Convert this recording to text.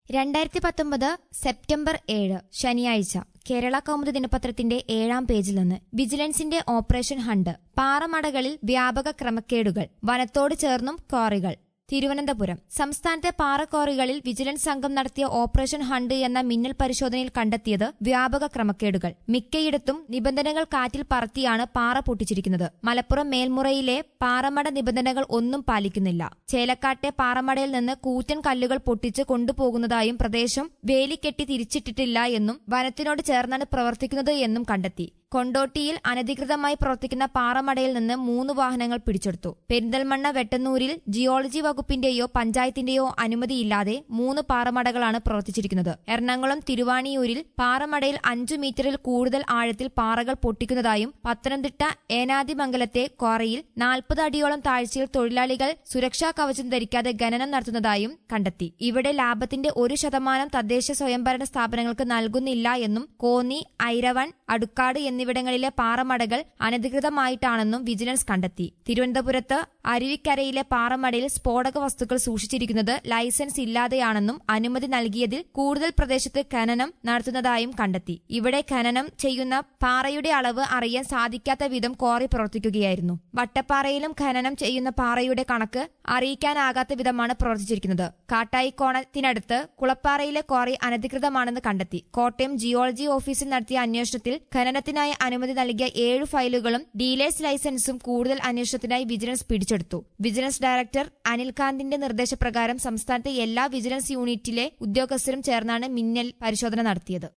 രണ്ടായിരത്തി പത്തൊമ്പത് സെപ്റ്റംബർ ഏഴ് ശനിയാഴ്ച കേരള കൗമുദി ദിനപത്രത്തിന്റെ ഏഴാം പേജിൽ നിന്ന് വിജിലൻസിന്റെ ഓപ്പറേഷൻ ഹണ്ട് പാറമടകളിൽ വ്യാപക ക്രമക്കേടുകൾ വനത്തോട് ചേർന്നും ക്വാറികൾ തിരുവനന്തപുരം സംസ്ഥാനത്തെ പാറക്വാറികളിൽ വിജിലൻസ് സംഘം നടത്തിയ ഓപ്പറേഷൻ ഹണ്ട് എന്ന മിന്നൽ പരിശോധനയിൽ കണ്ടെത്തിയത് വ്യാപക ക്രമക്കേടുകൾ മിക്കയിടത്തും നിബന്ധനകൾ കാറ്റിൽ പറത്തിയാണ് പാറ പൊട്ടിച്ചിരിക്കുന്നത് മലപ്പുറം മേൽമുറയിലെ പാറമട നിബന്ധനകൾ ഒന്നും പാലിക്കുന്നില്ല ചേലക്കാട്ടെ പാറമടയിൽ നിന്ന് കൂറ്റൻ കല്ലുകൾ പൊട്ടിച്ച് കൊണ്ടുപോകുന്നതായും പ്രദേശം വേലിക്കെട്ടി തിരിച്ചിട്ടിട്ടില്ല എന്നും വനത്തിനോട് ചേർന്നാണ് പ്രവർത്തിക്കുന്നത് എന്നും കണ്ടെത്തി കൊണ്ടോട്ടിയിൽ അനധികൃതമായി പ്രവർത്തിക്കുന്ന പാറമടയിൽ നിന്ന് മൂന്ന് വാഹനങ്ങൾ പിടിച്ചെടുത്തു പെരിന്തൽമണ്ണ വെട്ടന്നൂരിൽ ജിയോളജി വകുപ്പിന്റെയോ പഞ്ചായത്തിന്റെയോ അനുമതിയില്ലാതെ മൂന്ന് പാറമടകളാണ് പ്രവർത്തിച്ചിരിക്കുന്നത് എറണാകുളം തിരുവാണിയൂരിൽ പാറമടയിൽ അഞ്ചു മീറ്ററിൽ കൂടുതൽ ആഴത്തിൽ പാറകൾ പൊട്ടിക്കുന്നതായും പത്തനംതിട്ട ഏനാദിമംഗലത്തെ ക്വാറിയിൽ നാൽപ്പത് അടിയോളം താഴ്ചയിൽ തൊഴിലാളികൾ സുരക്ഷാ കവചം ധരിക്കാതെ ഖനനം നടത്തുന്നതായും കണ്ടെത്തി ഇവിടെ ലാഭത്തിന്റെ ഒരു ശതമാനം തദ്ദേശ സ്വയംഭരണ സ്ഥാപനങ്ങൾക്ക് നൽകുന്നില്ല എന്നും കോന്നി ഐരവൺ അടുക്കാട് എന്നിവിടങ്ങളിലെ പാറമടകൾ അനധികൃതമായിട്ടാണെന്നും വിജിലൻസ് കണ്ടെത്തി തിരുവനന്തപുരത്ത് അരുവിക്കരയിലെ പാറമടയിൽ സ്ഫോടക വസ്തുക്കൾ സൂക്ഷിച്ചിരിക്കുന്നത് ലൈസൻസ് ഇല്ലാതെയാണെന്നും അനുമതി നൽകിയതിൽ കൂടുതൽ പ്രദേശത്ത് ഖനനം നടത്തുന്നതായും കണ്ടെത്തി ഇവിടെ ഖനനം ചെയ്യുന്ന പാറയുടെ അളവ് അറിയാൻ സാധിക്കാത്ത വിധം ക്വാറി പ്രവർത്തിക്കുകയായിരുന്നു വട്ടപ്പാറയിലും ഖനനം ചെയ്യുന്ന പാറയുടെ കണക്ക് അറിയിക്കാനാകാത്ത വിധമാണ് പ്രവർത്തിച്ചിരിക്കുന്നത് കാട്ടായിക്കോണത്തിനടുത്ത് കുളപ്പാറയിലെ ക്വാറി അനധികൃതമാണെന്ന് കണ്ടെത്തി കോട്ടയം ജിയോളജി ഓഫീസിൽ നടത്തിയ അന്വേഷണത്തിൽ ഖനനത്തിനായി അനുമതി നൽകിയ ഏഴ് ഫയലുകളും ഡീലേഴ്സ് ലൈസൻസും കൂടുതൽ അന്വേഷണത്തിനായി വിജിലൻസ് പിടിച്ചെടുത്തു വിജിലൻസ് ഡയറക്ടർ അനിൽകാന്തിന്റെ നിർദ്ദേശപ്രകാരം സംസ്ഥാനത്തെ എല്ലാ വിജിലൻസ് യൂണിറ്റിലെ ഉദ്യോഗസ്ഥരും ചേർന്നാണ് മിന്നൽ പരിശോധന നടത്തിയത്